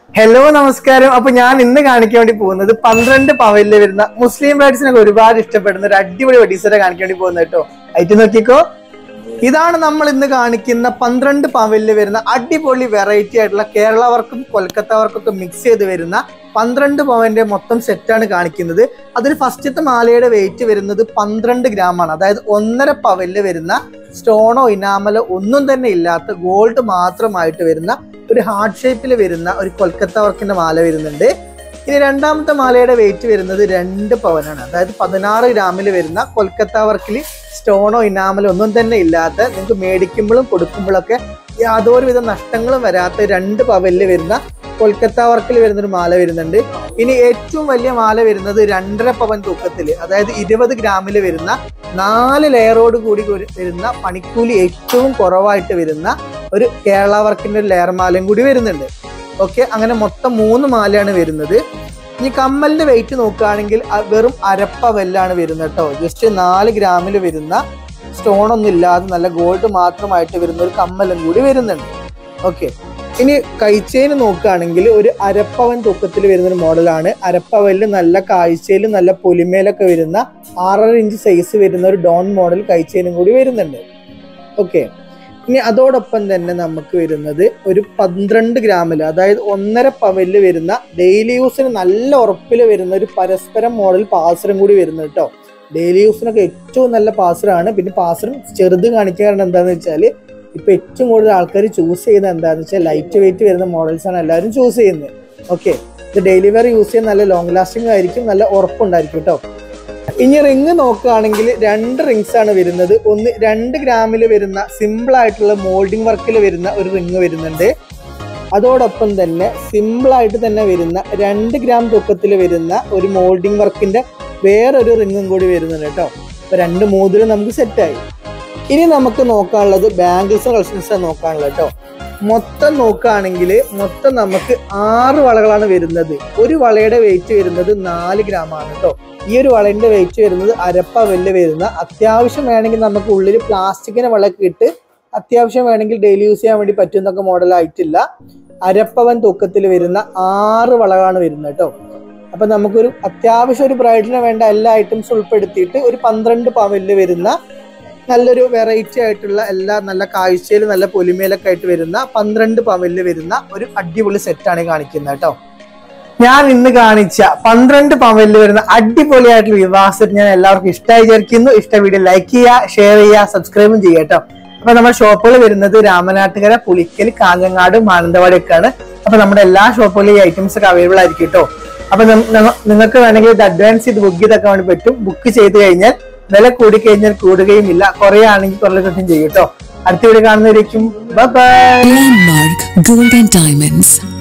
hello നമസ്കാരം അപ്പൊ ഞാൻ ഇന്ന് കാണിക്കാൻ വേണ്ടി പോകുന്നത് പന്ത്രണ്ട് പവലിൽ വരുന്ന മുസ്ലിം ബ്രൈഡ്സിനൊക്കെ ഒരുപാട് ഇഷ്ടപ്പെടുന്ന ഒരു അടിപൊളി വെഡീസറെ കാണിക്കാൻ വേണ്ടി പോകുന്നത് കേട്ടോ ആയിട്ട് നോക്കിക്കോ ഇതാണ് നമ്മൾ ഇന്ന് കാണിക്കുന്ന പന്ത്രണ്ട് പവലിൽ വരുന്ന അടിപൊളി വെറൈറ്റി ആയിട്ടുള്ള കേരള വർക്കും കൊൽക്കത്ത വർക്കും ഒക്കെ മിക്സ് ചെയ്ത് വരുന്ന പന്ത്രണ്ട് പവന്റെ മൊത്തം സെറ്റാണ് കാണിക്കുന്നത് അതിൽ ഫസ്റ്റത്തെ മാലയുടെ വെയിറ്റ് വരുന്നത് പന്ത്രണ്ട് ഗ്രാം ആണ് അതായത് ഒന്നര പവലിൽ വരുന്ന സ്റ്റോണോ ഇനാമലോ ഒന്നും തന്നെ ഇല്ലാത്ത ഗോൾഡ് മാത്രമായിട്ട് വരുന്ന ഒരു ഹാർട്ട് ഷേപ്പിൽ വരുന്ന ഒരു കൊൽക്കത്ത വർക്കിന്റെ മാല വരുന്നുണ്ട് ഇനി രണ്ടാമത്തെ മാലയുടെ വെയിറ്റ് വരുന്നത് രണ്ട് പവനാണ് അതായത് പതിനാറ് ഗ്രാമിൽ വരുന്ന കൊൽക്കത്ത വർക്കിൽ സ്റ്റോണോ ഇനാമലോ ഒന്നും തന്നെ ഇല്ലാത്ത നിങ്ങൾക്ക് മേടിക്കുമ്പോഴും കൊടുക്കുമ്പോഴൊക്കെ യാതൊരുവിധ നഷ്ടങ്ങളും വരാത്ത രണ്ട് പവലിൽ വരുന്ന കൊൽക്കത്ത വർക്കിൽ വരുന്ന ഒരു മാല വരുന്നുണ്ട് ഇനി ഏറ്റവും വലിയ മാല വരുന്നത് രണ്ടര പവൻ തൂക്കത്തിൽ അതായത് ഇരുപത് ഗ്രാമിൽ വരുന്ന നാല് ലെയറോട് കൂടി ഒരു- വരുന്ന പണിക്കൂലി ഏറ്റവും കുറവായിട്ട് വരുന്ന ഒരു കേരള വർക്കിന്റെ ഒരു ലെയർ മാലയും കൂടി വരുന്നുണ്ട് ഓക്കെ അങ്ങനെ മൊത്തം മൂന്ന് മാലയാണ് വരുന്നത് ഇനി കമ്മലിന്റെ വെയിറ്റ് നോക്കുകയാണെങ്കിൽ അ- വെറും അരപ്പവല്ലാണ് വരുന്നത് കേട്ടോ ജസ്റ്റ് നാല് ഗ്രാമിൽ വരുന്ന സ്റ്റോൺ ഒന്നും ഇല്ലാതെ നല്ല ഗോൾഡ് മാത്രമായിട്ട് വരുന്ന ഒരു കമ്മലും കൂടി വരുന്നുണ്ട് ഓക്കെ ഇനി കൈച്ചെയിൻ നോക്കുകയാണെങ്കിൽ ഒരു അരപ്പവൻ തൂക്കത്തിൽ വരുന്ന ഒരു മോഡലാണ് അരപ്പവലിൽ നല്ല കാഴ്ചയിൽ നല്ല പൊലിമേലൊക്കെ വരുന്ന ആറര ഇഞ്ച് സൈസ് വരുന്ന ഒരു ഡോൺ മോഡൽ കൈച്ചെയിനും കൂടി വരുന്നുണ്ട് ഓക്കെ ഇനി അതോടൊപ്പം തന്നെ നമുക്ക് വരുന്നത് ഒരു പന്ത്രണ്ട് ഗ്രാമിൽ അതായത് ഒന്നര പവലിൽ വരുന്ന ഡെയിലി യൂസിന് നല്ല ഉറപ്പിൽ വരുന്ന ഒരു പരസ്പരം മോഡൽ പാസറും കൂടി വരുന്നത് കേട്ടോ ഡെയിലി യൂസിനൊക്കെ ഏറ്റവും നല്ല പാസറാണ് പിന്നെ പാസറും ചെറുത് കാണിക്കാൻ കാരണം എന്താണെന്ന് വെച്ചാൽ ഇപ്പൊ ഏറ്റവും കൂടുതൽ ആൾക്കാർ ചൂസ് ചെയ്യുന്നത് എന്താണെന്ന് വെച്ചാൽ ലൈറ്റ് വെയിറ്റ് വരുന്ന മോഡൽസ് ആണ് എല്ലാവരും ചൂസ് ചെയ്യുന്നത് ഓക്കെ ഇത് ഡെയിലി വെയർ യൂസ് ചെയ്യാൻ നല്ല ലോങ് ലാസ്റ്റിംഗ് ആയിരിക്കും നല്ല ഉറപ്പുണ്ടായിരിക്കും കേട്ടോ ഇനി റിങ് നോക്കുകയാണെങ്കിൽ രണ്ട് റിങ്സ് ആണ് വരുന്നത് ഒന്ന് രണ്ട് ഗ്രാമിൽ വരുന്ന സിമ്പിൾ ആയിട്ടുള്ള മോൾഡിംഗ് വർക്കിൽ വരുന്ന ഒരു റിങ് വരുന്നുണ്ട് അതോടൊപ്പം തന്നെ സിമ്പിൾ ആയിട്ട് തന്നെ വരുന്ന രണ്ട് ഗ്രാം തൂക്കത്തിൽ വരുന്ന ഒരു മോൾഡിംഗ് വർക്കിന്റെ വേറൊരു റിങ്ങും കൂടി വരുന്നുണ്ട് കേട്ടോ അപ്പൊ രണ്ട് മോതിരം നമുക്ക് സെറ്റായി ഇനി നമുക്ക് നോക്കാനുള്ളത് ബാംഗിൾസ് കളക്ഷൻസ് നോക്കാനുള്ളത് കേട്ടോ മൊത്തം നോക്കുകയാണെങ്കിൽ മൊത്തം നമുക്ക് ആറ് വളകളാണ് വരുന്നത് ഒരു വളയുടെ വെയിറ്റ് വരുന്നത് നാല് ഗ്രാം ആണ് കേട്ടോ ഈ ഒരു വളയുടെ വെയിറ്റ് വരുന്നത് അരപ്പ വെല്ല് വരുന്ന അത്യാവശ്യം വേണമെങ്കിൽ നമുക്ക് ഉള്ളിൽ പ്ലാസ്റ്റിക്കിന്റെ വളയൊക്കെ ഇട്ട് അത്യാവശ്യം വേണമെങ്കിൽ ഡെയിലി യൂസ് ചെയ്യാൻ വേണ്ടി പറ്റുന്നൊക്കെ മോഡലായിട്ടില്ല അരപ്പവൻ തൂക്കത്തിൽ വരുന്ന ആറ് വളകളാണ് വരുന്നത് കേട്ടോ അപ്പൊ നമുക്കൊരു അത്യാവശ്യം ഒരു ബ്രൈഡിന് വേണ്ട എല്ലാ ഐറ്റംസ് ഉൾപ്പെടുത്തിയിട്ട് ഒരു പന്ത്രണ്ട് പവനില് വരുന്ന നല്ലൊരു വെറൈറ്റി ആയിട്ടുള്ള എല്ലാ നല്ല കാഴ്ചയിൽ നല്ല പൊലിമയിലൊക്കെ ആയിട്ട് വരുന്ന പന്ത്രണ്ട് പവനില് വരുന്ന ഒരു അടിപൊളി സെറ്റാണ് കാണിക്കുന്നത് കേട്ടോ ഞാൻ ഇന്ന് കാണിച്ച പന്ത്രണ്ട് പവനിൽ വരുന്ന അടിപൊളിയായിട്ടുള്ള വിവാഹ സെറ്റ് ഞാൻ എല്ലാവർക്കും ഇഷ്ടമായി വിചാരിക്കുന്നു ഇഷ്ട വീഡിയോ ലൈക്ക് ചെയ്യുക ഷെയർ ചെയ്യുക സബ്സ്ക്രൈബും ചെയ്യുക കേട്ടോ അപ്പൊ നമ്മുടെ ഷോപ്പുകൾ വരുന്നത് രാമനാട്ടുകര പുളിക്കൽ കാഞ്ഞങ്ങാട് മാനന്തവാടി ഒക്കെയാണ് അപ്പൊ നമ്മുടെ എല്ലാ ഷോപ്പുകളിലും ഈ ഐറ്റംസ് ഒക്കെ അവൈലബിൾ ആയിരിക്കും കേട്ടോ അപ്പൊ നം- നം- നിങ്ങൾക്ക് വേണമെങ്കിൽ ഇത് അഡ്വാൻസ് ചെയ്ത് ബുക്ക് ചെയ്തൊക്കെ വേണ്ടി പറ്റും ബുക്ക് ചെയ്ത് കഴിഞ്ഞാൽ വില കൂടി കഴിഞ്ഞാൽ കൂടുകയും ഇല്ല കുറെ ആണെങ്കിൽ കുറേ കിട്ടും ചെയ്യും കേട്ടോ അടുത്ത വീഡിയോ കാണുന്നവരേക്കും bye bye Landmark Gold and Diamonds,